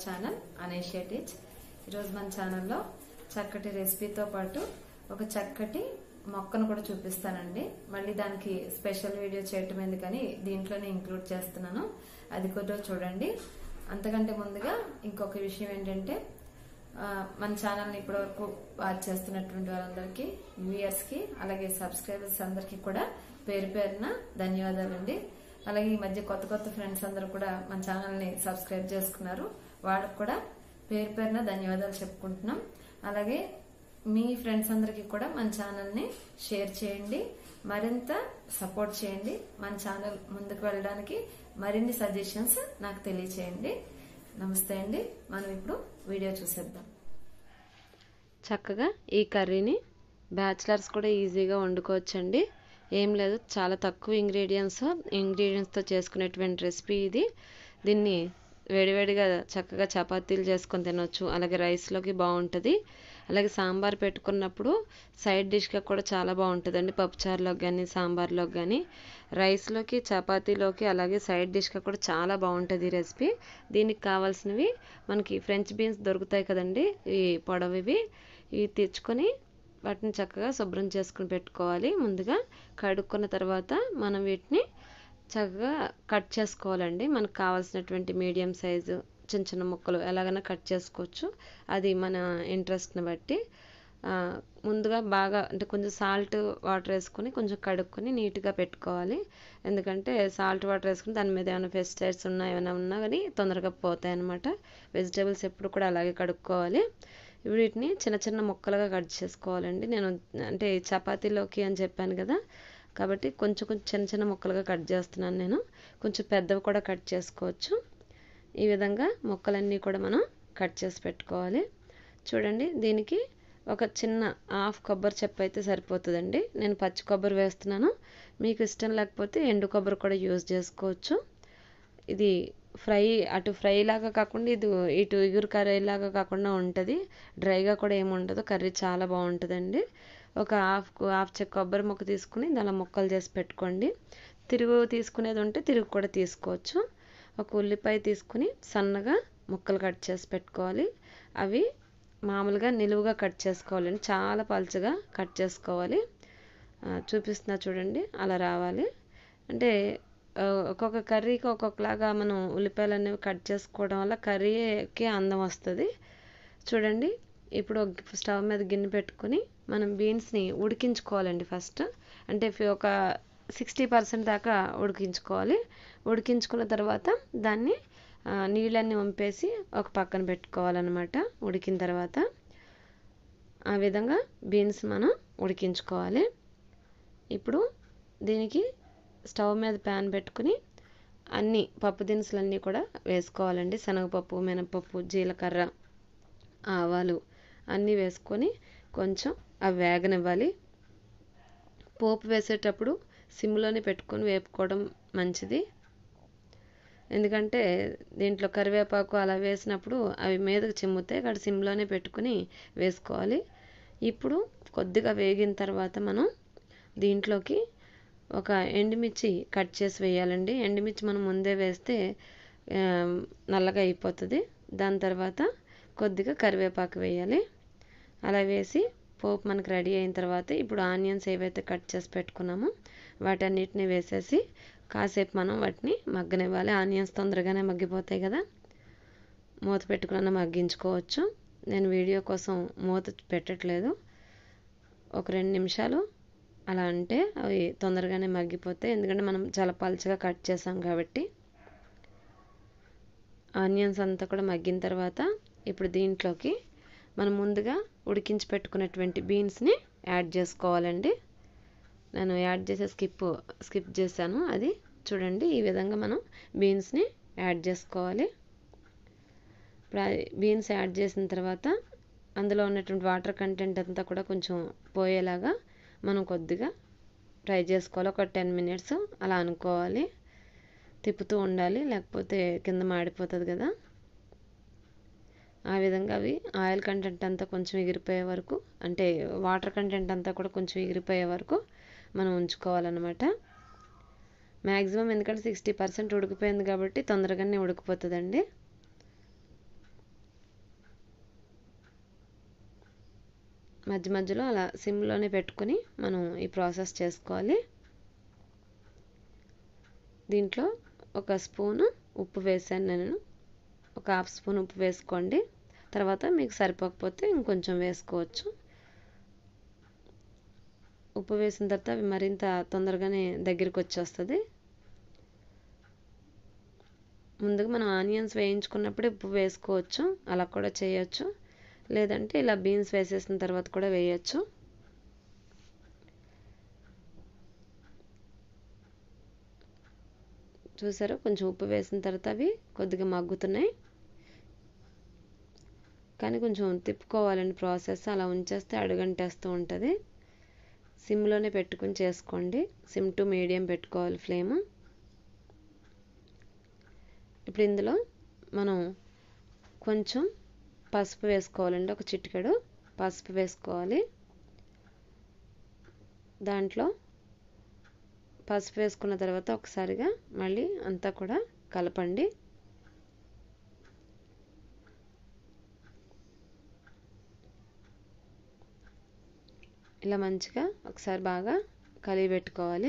channel అనేషియా teach ఈరోజు మన ఛానల్లో చక్కటి రెసిపీతో పాటు ఒక చక్కటి మొక్కను కూడా చూపిస్తానండి మళ్ళీ దానికి స్పెషల్ వీడియో చేయటం ఎందుకని దీంట్లోనే ఇంక్లూడ్ చేస్తున్నాను అది కూడా చూడండి అంతకంటే ముందుగా ఇంకొక విషయం ఏంటంటే ఆ, మన ఛానల్ని ఇప్పటివరకు వాచ్ చేస్తున్నటువంటి వారందరికీ వ్యూయర్స్ కి అలాగే సబ్స్క్రైబర్స్ అందరికీ కూడా పేరు పేరున ధన్యవాదాలండి అలాగే ఈ మధ్య కొత్త కొత్త ఫ్రెండ్స్ అందరూ కూడా మన ఛానల్ని సబ్స్క్రైబ్ చేసుకున్నారు వాళ్ళకు కూడా పేరు పేరున ధన్యవాదాలు చెప్పుకుంటున్నాం అలాగే మీ ఫ్రెండ్స్ అందరికీ కూడా మన ఛానల్ని షేర్ చేయండి మరింత సపోర్ట్ చేయండి మన ఛానల్ ముందుకు వెళ్ళడానికి మరిన్ని సజెషన్స్ నాకు తెలియచేయండి నమస్తే అండి మనం ఇప్పుడు వీడియో చూసేద్దాం చక్కగా ఈ కర్రీని బ్యాచిలర్స్ కూడా ఈజీగా వండుకోవచ్చండి ఏం లేదు చాలా తక్కువ ఇంగ్రీడియంట్స్ ఇంగ్రీడియంట్స్తో చేసుకునేటువంటి రెసిపీ ఇది దీన్ని వేడివేడిగా చక్కగా చపాతీలు చేసుకొని తినొచ్చు అలాగే రైస్లోకి బాగుంటుంది అలాగే సాంబార్ పెట్టుకున్నప్పుడు సైడ్ డిష్గా కూడా చాలా బాగుంటుందండి పప్పుచారులోకి కానీ సాంబార్లోకి కానీ రైస్లోకి చపాతీలోకి అలాగే సైడ్ డిష్గా కూడా చాలా బాగుంటుంది ఈ రెసిపీ దీనికి కావాల్సినవి మనకి ఫ్రెంచ్ బీన్స్ దొరుకుతాయి కదండి ఈ పొడవివి ఇవి తెచ్చుకొని వాటిని చక్కగా శుభ్రం చేసుకుని పెట్టుకోవాలి ముందుగా కడుక్కున్న తర్వాత మనం వీటిని చక్కగా కట్ చేసుకోవాలండి మనకు కావాల్సినటువంటి మీడియం సైజు చిన్న చిన్న ముక్కలు ఎలాగైనా కట్ చేసుకోవచ్చు అది మన ఇంట్రెస్ట్ని బట్టి ఆ, ముందుగా బాగా అంటే కొంచెం సాల్ట్ వాటర్ వేసుకొని కొంచెం కడుక్కొని నీట్గా పెట్టుకోవాలి ఎందుకంటే సాల్ట్ వాటర్ వేసుకుని దాని మీద ఏమైనా పెస్టిసైడ్స్ ఉన్నా ఏమైనా ఉన్నా కానీ తొందరగా పోతాయి అన్నమాట వెజిటేబుల్స్ ఎప్పుడు కూడా అలాగే కడుక్కోవాలి వీటిని చిన్న చిన్న ముక్కలుగా కట్ చేసుకోవాలండి నేను అంటే చపాతీలోకి అని చెప్పాను కదా కాబట్టి కొంచెం కొంచెం చిన్న చిన్న ముక్కలుగా కట్ చేస్తున్నాను నేను కొంచెం పెద్దవి కూడా కట్ చేసుకోవచ్చు ఈ విధంగా ముక్కలన్నీ కూడా మనం కట్ చేసి పెట్టుకోవాలి చూడండి దీనికి ఒక చిన్న హాఫ్ కొబ్బరి చెప్పు అయితే సరిపోతుందండి నేను పచ్చి కొబ్బరి వేస్తున్నాను మీకు ఇష్టం లేకపోతే ఎండు కొబ్బరి కూడా యూజ్ చేసుకోవచ్చు ఇది ఫ్రై అటు ఫ్రై లాగా కాకుండా ఇది ఇటు ఇగురు కర్రీ లాగా కాకుండా ఉంటుంది డ్రైగా కూడా ఏమి ఉండదు కర్రీ చాలా బాగుంటుందండి ఒక హాఫ్ హాఫ్ చెక్క కొబ్బరి ముక్క తీసుకుని దానిలో ముక్కలు చేసి పెట్టుకోండి తిరుగు తీసుకునేది ఉంటే తిరుగు కూడా తీసుకోవచ్చు ఒక ఉల్లిపాయ తీసుకుని సన్నగా ముక్కలు కట్ చేసి పెట్టుకోవాలి అవి మామూలుగా నిలువుగా కట్ చేసుకోవాలండి చాలా పలుచగా కట్ చేసుకోవాలి ఆ, చూపిస్తున్నా చూడండి అలా రావాలి అంటే ఆ, ఒక్కొక్క కర్రీకి ఒక్కొక్కలాగా మనం ఉల్లిపాయలు అనేవి కట్ చేసుకోవడం వల్ల కర్రీకి అందం వస్తుంది చూడండి ఇప్పుడు ఒక స్టవ్ మీద గిన్నె పెట్టుకొని మనం బీన్స్ని ఉడికించుకోవాలండి ఫస్ట్ అంటే ఫి- ఒక సిక్స్టీ పర్సెంట్ దాకా ఉడికించుకోవాలి ఉడికించుకున్న తర్వాత దాన్ని ఆ, నీళ్ళన్నీ వంపేసి ఒక పక్కన పెట్టుకోవాలన్నమాట ఉడికిన తర్వాత ఆ విధంగా బీన్స్ మనం ఉడికించుకోవాలి ఇప్పుడు దీనికి స్టవ్ మీద ప్యాన్ పెట్టుకుని అన్ని పప్పు దినుసులన్నీ కూడా వేసుకోవాలండి శనగపప్పు మినపప్పు జీలకర్ర ఆవాలు అన్నీ వేసుకొని కొంచెం అవి వేగనివ్వాలి పోపు వేసేటప్పుడు సిమ్లోనే పెట్టుకొని వేపుకోవడం మంచిది ఎందుకంటే దీంట్లో కరివేపాకు అలా వేసినప్పుడు అవి మీదకు చిమ్ముతాయి అక్కడ సిమ్లోనే పెట్టుకుని వేసుకోవాలి ఇప్పుడు కొద్దిగా వేగిన తర్వాత మనం దీంట్లోకి ఒక ఎండుమిర్చి కట్ చేసి వేయాలండి ఎండుమిర్చి మనం ముందే వేస్తే ఆ, నల్లగా అయిపోతుంది దాని తర్వాత కొద్దిగా కరివేపాకు వేయాలి అలా వేసి పోపు మనకు రెడీ అయిన తర్వాత ఇప్పుడు ఆనియన్స్ ఏవైతే కట్ చేసి పెట్టుకున్నామో వాటన్నిటిని వేసేసి కాసేపు మనం వాటిని మగ్గనివ్వాలి ఆనియన్స్ తొందరగానే మగ్గిపోతాయి కదా మూత పెట్టుకున్న మగ్గించుకోవచ్చు నేను వీడియో కోసం మూత పెట్టట్లేదు ఒక రెండు నిమిషాలు అలా అంటే అవి తొందరగానే మగ్గిపోతాయి ఎందుకంటే మనం చాలా పలుచగా కట్ చేసాం కాబట్టి ఆనియన్స్ అంతా కూడా మగ్గిన తర్వాత ఇప్పుడు దీంట్లోకి మనం ముందుగా ఉడికించి పెట్టుకున్నటువంటి బీన్స్ని యాడ్ చేసుకోవాలండి నేను యాడ్ చేసే స్కిప్ స్కిప్ చేశాను అది చూడండి ఈ విధంగా మనం బీన్స్ని యాడ్ చేసుకోవాలి ఇప్పుడు బీన్స్ యాడ్ చేసిన తర్వాత అందులో ఉన్నటువంటి వాటర్ కంటెంట్ అంతా కూడా కొంచెం పోయేలాగా మనం కొద్దిగా ఫ్రై చేసుకోవాలి ఒక టెన్ మినిట్స్ అలా అనుకోవాలి తిప్పుతూ ఉండాలి లేకపోతే కింద మాడిపోతుంది కదా ఆ విధంగా అవి ఆయిల్ కంటెంట్ అంతా కొంచెం ఎగిరిపోయే వరకు అంటే వాటర్ కంటెంట్ అంతా కూడా కొంచెం ఎగిరిపోయే వరకు మనం ఉంచుకోవాలన్నమాట మ్యాక్సిమం ఎందుకంటే సిక్స్టీ పర్సెంట్ ఉడికిపోయింది కాబట్టి తొందరగానే ఉడికిపోతుందండి మధ్య మధ్యలో అలా సిమ్లోనే పెట్టుకొని మనం ఈ ప్రాసెస్ చేసుకోవాలి దీంట్లో ఒక స్పూను ఉప్పు వేసాను నేను ఒక హాఫ్ స్పూన్ ఉప్పు వేసుకోండి తర్వాత మీకు సరిపోకపోతే ఇంకొంచెం వేసుకోవచ్చు ఉప్పు వేసిన తర్వాత అవి మరింత తొందరగానే దగ్గరికి వచ్చేస్తుంది ముందుగా మనం ఆనియన్స్ వేయించుకున్నప్పుడే ఉప్పు వేసుకోవచ్చు అలా కూడా చేయొచ్చు లేదంటే ఇలా బీన్స్ వేసేసిన తర్వాత కూడా వేయచ్చు చూసారా కొంచెం ఉప్పు వేసిన తర్వాత అవి కొద్దిగా మగ్గుతున్నాయి కానీ కొంచెం తిప్పుకోవాలండి ప్రాసెస్ అలా ఉంచేస్తే అడుగంటేస్తూ ఉంటుంది సిమ్లోనే పెట్టుకుని చేసుకోండి సిమ్ టు మీడియం పెట్టుకోవాలి ఫ్లేమ్ ఇప్పుడు ఇందులో మనం కొంచెం పసుపు వేసుకోవాలండి ఒక చిటికెడు పసుపు వేసుకోవాలి దాంట్లో పసుపు వేసుకున్న తర్వాత ఒకసారిగా మళ్ళీ అంతా కూడా కలపండి ఇలా మంచిగా ఒకసారి బాగా కలిగి పెట్టుకోవాలి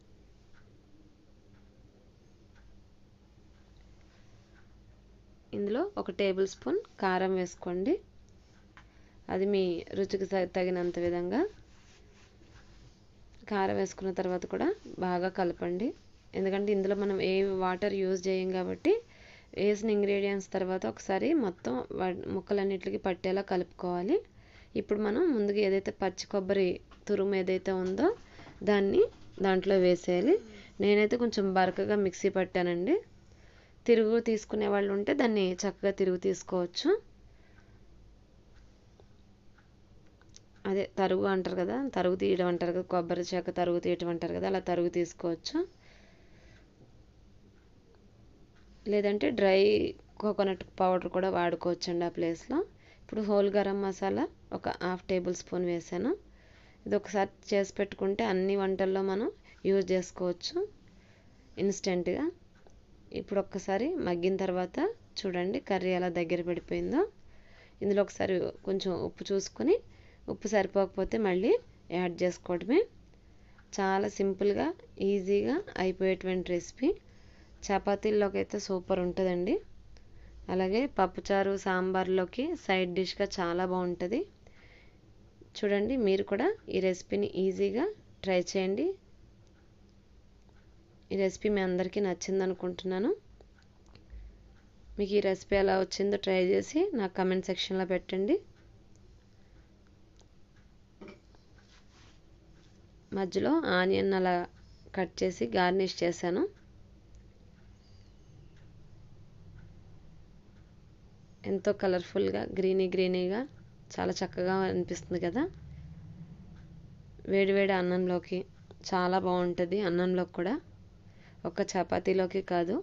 ఇందులో ఒక టేబుల్ స్పూన్ కారం వేసుకోండి అది మీ రుచికి తగినంత విధంగా కారం వేసుకున్న తర్వాత కూడా బాగా కలపండి ఎందుకంటే ఇందులో మనం ఏ వాటర్ యూజ్ చేయం కాబట్టి వేసిన ఇంగ్రీడియంట్స్ తర్వాత ఒకసారి మొత్తం ముక్కలన్నిటికి పట్టేలా కలుపుకోవాలి ఇప్పుడు మనం ముందుగా ఏదైతే పచ్చి కొబ్బరి తురుము ఏదైతే ఉందో దాన్ని దాంట్లో వేసేయాలి నేనైతే కొంచెం బరకగా మిక్సీ పట్టానండి తిరుగు తీసుకునే వాళ్ళు ఉంటే దాన్ని చక్కగా తిరుగు తీసుకోవచ్చు అదే తరుగు అంటారు కదా తరుగు తీయడం అంటారు కదా కొబ్బరి చెక్క తరుగు తీయటం అంటారు కదా అలా తరుగు తీసుకోవచ్చు లేదంటే డ్రై కోకోనట్ పౌడర్ కూడా వాడుకోవచ్చు అండి ఆ ప్లేస్లో ఇప్పుడు హోల్ గరం మసాలా ఒక హాఫ్ టేబుల్ స్పూన్ వేసాను ఇది ఒకసారి చేసి పెట్టుకుంటే అన్ని వంటల్లో మనం యూజ్ చేసుకోవచ్చు ఇన్స్టెంట్గా ఇప్పుడు ఒక్కసారి మగ్గిన తర్వాత చూడండి కర్రీ ఎలా దగ్గర పడిపోయిందో ఇందులో ఒకసారి కొంచెం ఉప్పు చూసుకొని ఉప్పు సరిపోకపోతే మళ్ళీ యాడ్ చేసుకోవడమే చాలా సింపుల్గా ఈజీగా అయిపోయేటువంటి రెసిపీ చపాతీల్లోకి అయితే సూపర్ ఉంటుందండి అలాగే పప్పుచారు సాంబార్లోకి సైడ్ డిష్గా చాలా బాగుంటుంది చూడండి మీరు కూడా ఈ రెసిపీని ఈజీగా ట్రై చేయండి ఈ రెసిపీ మీ అందరికీ నచ్చింది అనుకుంటున్నాను మీకు ఈ రెసిపీ ఎలా వచ్చిందో ట్రై చేసి నాకు కమెంట్ సెక్షన్లో పెట్టండి మధ్యలో ఆనియన్ అలా కట్ చేసి గార్నిష్ చేశాను ఎంతో కలర్ఫుల్గా గ్రీనీ గ్రీనీగా చాలా చక్కగా అనిపిస్తుంది కదా వేడివేడి అన్నంలోకి చాలా బాగుంటుంది అన్నంలోకి కూడా ఒక చపాతీలోకి కాదు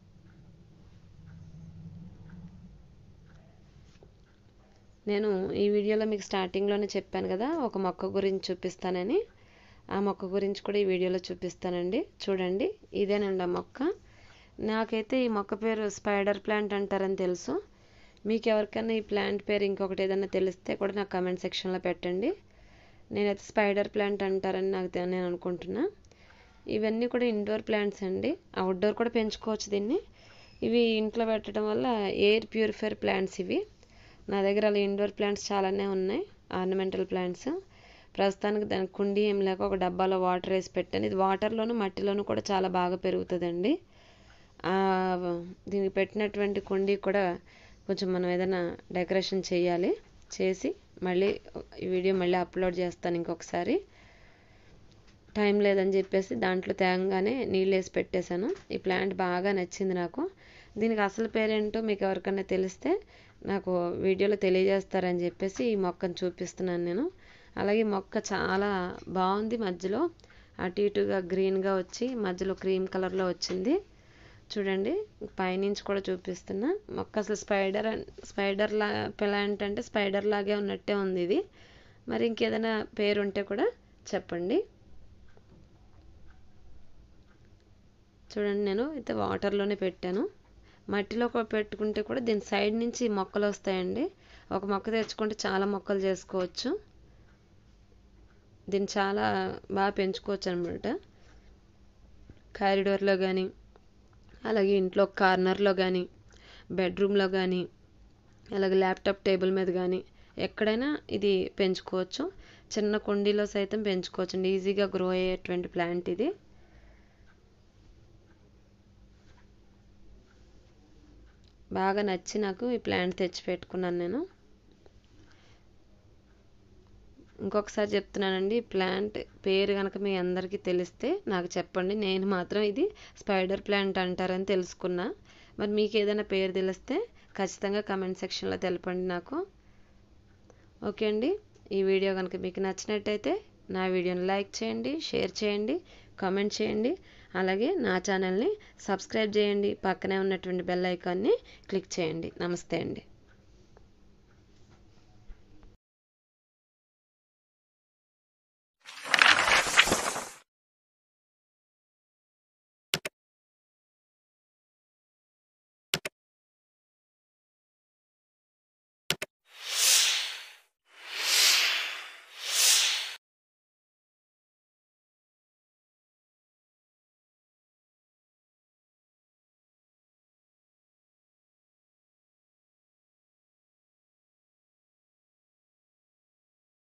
నేను ఈ వీడియోలో మీకు స్టార్టింగ్లోనే చెప్పాను కదా ఒక మొక్క గురించి చూపిస్తానని ఆ మొక్క గురించి కూడా ఈ వీడియోలో చూపిస్తానండి చూడండి ఇదేనండి ఆ మొక్క నాకైతే ఈ మొక్క పేరు స్పైడర్ ప్లాంట్ అంటారని తెలుసు మీకు ఎవరికైనా ఈ ప్లాంట్ పేరు ఇంకొకటి ఏదైనా తెలిస్తే కూడా నాకు కమెంట్ సెక్షన్లో పెట్టండి నేనైతే స్పైడర్ ప్లాంట్ అంటారని నాకు తె- నేను అనుకుంటున్నా ఇవన్నీ కూడా ఇండోర్ ప్లాంట్స్ అండి అవుట్డోర్ కూడా పెంచుకోవచ్చు దీన్ని ఇవి ఇంట్లో పెట్టడం వల్ల ఎయిర్ ప్యూరిఫైర్ ప్లాంట్స్ ఇవి నా దగ్గర అలా ఇండోర్ ప్లాంట్స్ చాలానే ఉన్నాయి ఆర్నమెంటల్ ప్లాంట్స్ ప్రస్తుతానికి దానికి కుండీ ఏం లేక ఒక డబ్బాలో వాటర్ వేసి పెట్టాను ఇది వాటర్లోను మట్టిలోను కూడా చాలా బాగా పెరుగుతుందండి ఆ, దీనికి పెట్టినటువంటి కుండీ కూడా కొంచెం మనం ఏదైనా డెకరేషన్ చేయాలి చేసి మళ్ళీ ఈ వీడియో మళ్ళీ అప్లోడ్ చేస్తాను ఇంకొకసారి టైం లేదని చెప్పేసి దాంట్లో తేగంగానే నీళ్ళు వేసి పెట్టేశాను ఈ ప్లాంట్ బాగా నచ్చింది నాకు దీనికి అసలు పేరేంటో మీకు ఎవరికైనా తెలిస్తే నాకు వీడియోలో తెలియజేస్తారని చెప్పేసి ఈ మొక్కను చూపిస్తున్నాను నేను అలాగే ఈ మొక్క చాలా బాగుంది మధ్యలో అటు ఇటుగా గ్రీన్గా వచ్చి మధ్యలో క్రీమ్ కలర్లో వచ్చింది చూడండి పైనుంచి కూడా చూపిస్తున్నా మొక్క అసలు స్పైడర్ స్పైడర్ లా ప్లాంట్ అంటే స్పైడర్ లాగే ఉన్నట్టే ఉంది ఇది మరి ఇంకేదైనా పేరు ఉంటే కూడా చెప్పండి చూడండి నేను అయితే వాటర్లోనే పెట్టాను మట్టిలో కూడా పెట్టుకుంటే కూడా దీని సైడ్ నుంచి మొక్కలు వస్తాయండి ఒక మొక్క తెచ్చుకుంటే చాలా మొక్కలు చేసుకోవచ్చు దీన్ని చాలా బాగా పెంచుకోవచ్చు అనమాట కారిడోర్లో కానీ అలాగే ఇంట్లో కార్నర్లో కానీ బెడ్రూమ్లో కానీ అలాగే ల్యాప్టాప్ టేబుల్ మీద కానీ ఎక్కడైనా ఇది పెంచుకోవచ్చు చిన్న కుండీలో సైతం పెంచుకోవచ్చు అండి ఈజీగా గ్రో అయ్యేటువంటి ప్లాంట్ ఇది బాగా నచ్చి నాకు ఈ ప్లాంట్ తెచ్చి పెట్టుకున్నాను నేను ఇంకొకసారి చెప్తున్నానండి ఈ ప్లాంట్ పేరు కనుక మీ అందరికీ తెలిస్తే నాకు చెప్పండి నేను మాత్రం ఇది స్పైడర్ ప్లాంట్ అంటారని తెలుసుకున్నా మరి మీకు ఏదైనా పేరు తెలిస్తే ఖచ్చితంగా కమెంట్ సెక్షన్లో తెలపండి నాకు ఓకే అండి ఈ వీడియో కనుక మీకు నచ్చినట్టయితే నా వీడియోని లైక్ చేయండి షేర్ చేయండి కామెంట్ చేయండి అలాగే నా ఛానల్ని సబ్స్క్రైబ్ చేయండి పక్కనే ఉన్నటువంటి బెల్ ఐకాన్ని క్లిక్ చేయండి నమస్తే అండి